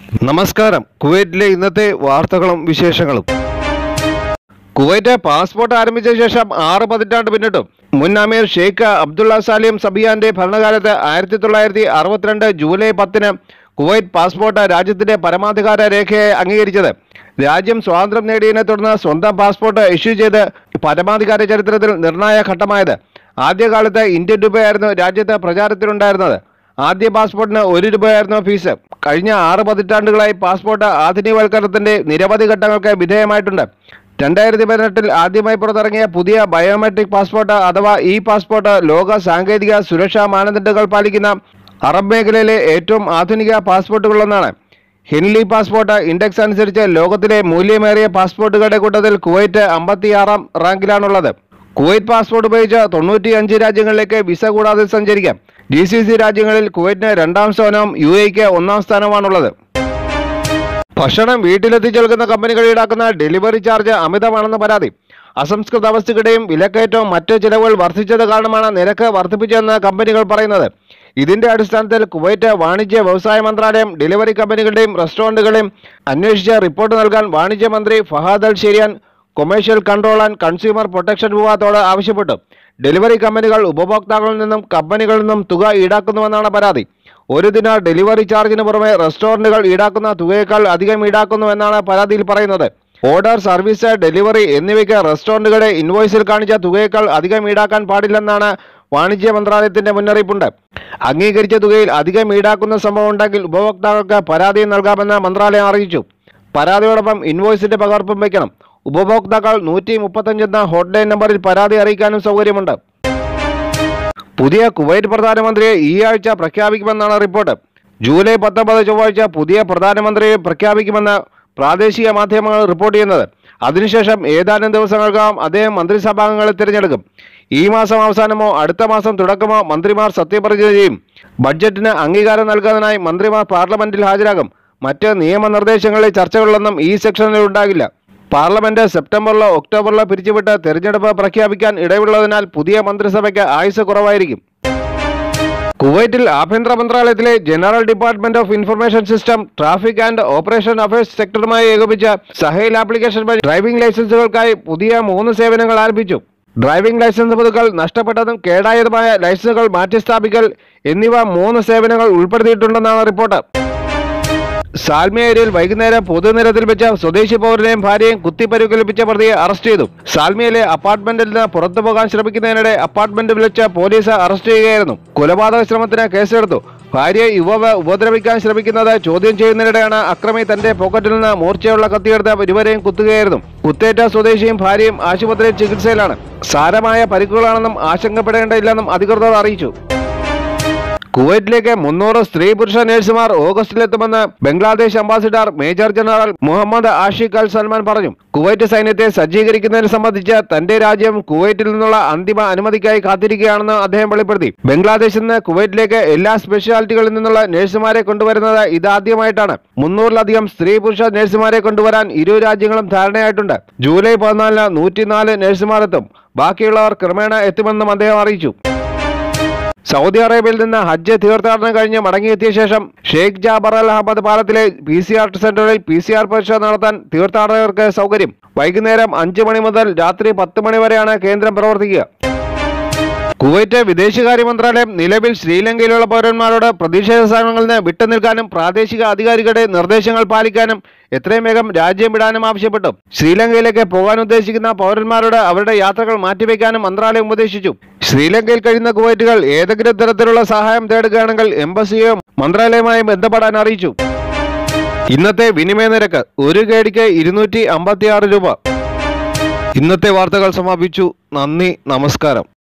നമസ്കാരം കുവൈറ്റിലെ ഇന്നത്തെ വാർത്തകളും വിശേഷങ്ങളും കുവൈറ്റ് പാസ്പോർട്ട് ആരംഭിച്ച ശേഷം ആറ് പതിറ്റാണ്ട് പിന്നിട്ടും മുൻ അമീർ ഷെയ്ഖ് അബ്ദുള്ള സാലിം സബിയാന്റെ ഭരണകാലത്ത് ആയിരത്തി തൊള്ളായിരത്തി അറുപത്തിരണ്ട് ജൂലൈ പത്തിന് കുവൈറ്റ് പാസ്പോർട്ട് രാജ്യത്തിന്റെ പരമാധികാര രേഖയായി അംഗീകരിച്ചത് രാജ്യം സ്വാതന്ത്ര്യം നേടിയതിനെ തുടർന്ന് സ്വന്തം പാസ്പോർട്ട് ഇഷ്യൂ ചെയ്ത് പരമാധികാര ചരിത്രത്തിൽ നിർണായക ഘട്ടമായത് ആദ്യകാലത്ത് ഇന്ത്യൻ രൂപയായിരുന്നു രാജ്യത്ത് പ്രചാരത്തിലുണ്ടായിരുന്നത് ആദ്യ പാസ്പോർട്ടിന് ഒരു രൂപയായിരുന്നു ഫീസ് കഴിഞ്ഞ ആറ് പതിറ്റാണ്ടുകളായി പാസ്പോർട്ട് ആധുനികവൽക്കരണത്തിന്റെ നിരവധി ഘട്ടങ്ങൾക്ക് വിധേയമായിട്ടുണ്ട് രണ്ടായിരത്തി പതിനെട്ടിൽ ആദ്യമായി പുറത്തിറങ്ങിയ പുതിയ ബയോമെട്രിക് പാസ്പോർട്ട് അഥവാ ഇ പാസ്പോർട്ട് ലോക സാങ്കേതിക സുരക്ഷാ മാനദണ്ഡങ്ങൾ പാലിക്കുന്ന അറബ് മേഖലയിലെ ഏറ്റവും ആധുനിക പാസ്പോർട്ടുകളൊന്നാണ് ഹെൻലി പാസ്പോർട്ട് ഇൻഡെക്സ് അനുസരിച്ച് ലോകത്തിലെ മൂല്യമേറിയ പാസ്പോർട്ടുകളുടെ കൂട്ടത്തിൽ കുവൈറ്റ് അമ്പത്തിയാറാം റാങ്കിലാണുള്ളത് കുവൈറ്റ് പാസ്പോർട്ട് ഉപയോഗിച്ച് തൊണ്ണൂറ്റി അഞ്ച് രാജ്യങ്ങളിലേക്ക് വിസ കൂടാതെ സഞ്ചരിക്കാം ജി സി സി രാജ്യങ്ങളിൽ കുവൈറ്റിന് രണ്ടാം സ്ഥാനവും യു എക്ക് ഒന്നാം സ്ഥാനവുമാണുള്ളത് ഭക്ഷണം വീട്ടിലെത്തിച്ചു നൽകുന്ന കമ്പനികൾ ഈടാക്കുന്ന ഡെലിവറി ചാർജ് അമിതമാണെന്ന് പരാതി അസംസ്കൃത വസ്തുക്കളുടെയും വിലക്കയറ്റവും മറ്റ് ചിലവുകൾ വർദ്ധിച്ചത് കാരണമാണ് നിരക്ക് വർദ്ധിപ്പിച്ചതെന്ന് കമ്പനികൾ പറയുന്നത് ഇതിന്റെ അടിസ്ഥാനത്തിൽ കുവൈറ്റ് വാണിജ്യ വ്യവസായ മന്ത്രാലയം ഡെലിവറി കമ്പനികളുടെയും റെസ്റ്റോറന്റുകളെയും അന്വേഷിച്ച് റിപ്പോർട്ട് നൽകാൻ വാണിജ്യ മന്ത്രി Fahad Al Shuraian commercial control and consumer protection വിഭാഗത്തോട് ആവശ്യപ്പെട്ടു ഡെലിവറി കമ്പനികൾ ഉപഭോക്താക്കളിൽ നിന്നും കമ്പനികളിൽ നിന്നും തുക ഈടാക്കുന്നുവെന്നാണ് പരാതി ഒരു ദിന ഡെലിവറി ചാർജിന് പുറമെ റെസ്റ്റോറന്റുകൾ ഈടാക്കുന്ന തുകയേക്കാൾ അധികം ഈടാക്കുന്നുവെന്നാണ് പരാതിയിൽ പറയുന്നത് ഓർഡർ സർവീസ് ഡെലിവറി എന്നിവയ്ക്ക് റെസ്റ്റോറന്റുകളുടെ ഇൻവോയ്സിൽ കാണിച്ച തുകയേക്കാൾ അധികം ഈടാക്കാൻ പാടില്ലെന്നാണ് വാണിജ്യ മന്ത്രാലയത്തിന്റെ മുന്നറിയിപ്പുണ്ട് അംഗീകരിച്ച തുകയിൽ അധികം ഈടാക്കുന്ന സംഭവം ഉണ്ടെങ്കിൽ ഉപഭോക്താക്കൾക്ക് പരാതി നൽകാമെന്ന് മന്ത്രാലയം അറിയിച്ചു പരാതിയോടൊപ്പം ഇൻവോയ്സിന്റെ പകർപ്പും വയ്ക്കണം ഉപഭോക്താക്കൾ നൂറ്റി മുപ്പത്തഞ്ച് എന്ന ഹോട്ട്ലൈൻ നമ്പറിൽ പരാതി അറിയിക്കാനും സൗകര്യമുണ്ട് പുതിയ കുവൈറ്റ് പ്രധാനമന്ത്രിയെ ഈ ആഴ്ച പ്രഖ്യാപിക്കുമെന്നാണ് റിപ്പോർട്ട് ജൂലൈ പത്തൊമ്പത് ചൊവ്വാഴ്ച പുതിയ പ്രധാനമന്ത്രിയെ പ്രഖ്യാപിക്കുമെന്ന് പ്രാദേശിക മാധ്യമങ്ങൾ റിപ്പോർട്ട് ചെയ്യുന്നത് അതിനുശേഷം ഏതാനും ദിവസങ്ങൾക്കകം അദ്ദേഹം മന്ത്രിസഭാംഗങ്ങളെ തിരഞ്ഞെടുക്കും ഈ മാസം അവസാനമോ അടുത്ത മാസം തുടക്കമോ മന്ത്രിമാർ സത്യപ്രതിജ്ഞ ചെയ്യും ബഡ്ജറ്റിന് അംഗീകാരം നൽകുന്നതിനായി മന്ത്രിമാർ പാർലമെന്റിൽ ഹാജരാകും മറ്റ് നിയമനിർദ്ദേശങ്ങളിലെ ചർച്ചകളിലൊന്നും ഈ സെക്ഷനിൽ ഉണ്ടാകില്ല പാർലമെന്റ് സെപ്റ്റംബറിലോ ഒക്ടോബറിലോ പിരിച്ചുവിട്ട് തെരഞ്ഞെടുപ്പ് പ്രഖ്യാപിക്കാൻ ഇടയുള്ളതിനാൽ പുതിയ മന്ത്രിസഭയ്ക്ക് ആയുസ് കുറവായിരിക്കും കുവൈറ്റിൽ ആഭ്യന്തര മന്ത്രാലയത്തിലെ general department of information system traffic and operation affairs സെക്ടറുമായി ഏകോപിച്ച സഹേൽ ആപ്ലിക്കേഷൻ വഴി ഡ്രൈവിംഗ് ലൈസൻസുകൾക്കായി പുതിയ മൂന്ന് സേവനങ്ങൾ ആരംഭിച്ചു ഡ്രൈവിംഗ് ലൈസൻസ് പുതുക്കൽ നഷ്ടപ്പെട്ടതും കേടായതുമായ ലൈസൻസുകൾ മാറ്റിസ്ഥാപിക്കൽ എന്നിവ മൂന്ന് സേവനങ്ങൾ ഉൾപ്പെടുത്തിയിട്ടുണ്ടെന്നാണ് റിപ്പോർട്ട് സാൽമിയ ഏരിയയിൽ വൈകുന്നേരം പൊതുനിരത്തിൽ വെച്ച സ്വദേശി പൗരനെയും ഭാര്യയും കുത്തിപ്പരിക്കേൽപ്പിച്ച പ്രതിയെ അറസ്റ്റ് ചെയ്തു സാൽമിയയിലെ അപ്പാർട്ട്മെന്റിൽ നിന്ന് പുറത്തു പോകാൻ ശ്രമിക്കുന്നതിനിടെ അപ്പാർട്ട്മെന്റ് വിളിച്ച പോലീസ് അറസ്റ്റ് ചെയ്യുകയായിരുന്നു കൊലപാതക ശ്രമത്തിന് കേസെടുത്തു ഭാര്യയെ യുവാവ് ഉപദ്രവിക്കാൻ ശ്രമിക്കുന്നത് ചോദ്യം ചെയ്യുന്നതിനിടെയാണ് അക്രമി തന്റെ പോക്കറ്റിൽ നിന്ന് മൂർച്ചയുള്ള കത്തിയെടുത്ത് ഇരുവരെയും കുത്തുകയായിരുന്നു കുത്തേറ്റ സ്വദേശിയും ഭാര്യയും ആശുപത്രിയിൽ ചികിത്സയിലാണ് സാരമായ പരിക്കുകളാണെന്നും ആശങ്കപ്പെടേണ്ടയില്ലെന്നും അധികൃതർ അറിയിച്ചു കുവൈറ്റിലേക്ക് മുന്നൂറ് സ്ത്രീ പുരുഷ നഴ്സുമാർ ഓഗസ്റ്റിലെത്തുമെന്ന് Bangladesh ambassador major general Muhammad Ashiq Al Salman പറഞ്ഞു കുവൈറ്റ് സൈന്യത്തെ സജ്ജീകരിക്കുന്നതിനെ സംബന്ധിച്ച് തന്റെ രാജ്യം കുവൈറ്റിൽ നിന്നുള്ള അന്തിമ അനുമതിക്കായി കാത്തിരിക്കുകയാണെന്ന് അദ്ദേഹം വെളിപ്പെടുത്തി ബംഗ്ലാദേശിൽ നിന്ന് കുവൈറ്റിലേക്ക് എല്ലാ സ്പെഷ്യാലിറ്റികളിൽ നിന്നുള്ള നഴ്സുമാരെ കൊണ്ടുവരുന്നത് ഇതാദ്യമായിട്ടാണ് മുന്നൂറിലധികം സ്ത്രീ പുരുഷ നഴ്സുമാരെ കൊണ്ടുവരാൻ ഇരു രാജ്യങ്ങളും ധാരണയായിട്ടുണ്ട് ജൂലൈ പതിനാലിന് നൂറ്റിനാല് നഴ്സുമാർ എത്തും ബാക്കിയുള്ളവർ ക്രമേണ എത്തുമെന്നും അദ്ദേഹം അറിയിച്ചു സൗദി അറേബ്യയിൽ നിന്ന് ഹജ്ജ് തീർത്ഥാടനം കഴിഞ്ഞ് മടങ്ങിയെത്തിയ ശേഷം ഷെയ്ഖ് ജാബർ അൽ അഹമ്മദ് പാലത്തിലെ പി സി ആർ സെന്ററിൽ പി സി ആർ പരിശോധന നടത്താൻ തീർത്ഥാടകർക്ക് സൗകര്യം വൈകുന്നേരം അഞ്ച് മണി മുതൽ രാത്രി പത്ത് മണി വരെയാണ് കേന്ദ്രം പ്രവർത്തിക്കുക കുവൈറ്റ് വിദേശകാര്യ മന്ത്രാലയം നിലവിൽ ശ്രീലങ്കയിലുള്ള പൗരന്മാരോട് പ്രതിഷേധ സ്ഥലങ്ങളിൽ നിന്ന് വിട്ടുനിൽക്കാനും പ്രാദേശിക അധികാരികളുടെ നിർദ്ദേശങ്ങൾ പാലിക്കാനും എത്രയും വേഗം രാജ്യം വിടാനും ആവശ്യപ്പെട്ടു ശ്രീലങ്കയിലേക്ക് പോകാൻ ഉദ്ദേശിക്കുന്ന പൗരന്മാരോട് അവരുടെ യാത്രകൾ മാറ്റിവെക്കാനും മന്ത്രാലയം ഉപദേശിച്ചു ശ്രീലങ്കയിൽ കഴിയുന്ന കുവൈറ്റുകൾ ഏതെങ്കിലും തരത്തിലുള്ള സഹായം തേടുകയാണെങ്കിൽ എംബസിയോ മന്ത്രാലയവുമായും ബന്ധപ്പെടാൻ അറിയിച്ചു ഇന്നത്തെ വിനിമയ നിരക്ക് ഒരു കേടിക്ക് ഇരുന്നൂറ്റി അമ്പത്തി ആറ് രൂപ ഇന്നത്തെ വാർത്തകൾ സമാപിച്ചു നന്ദി നമസ്കാരം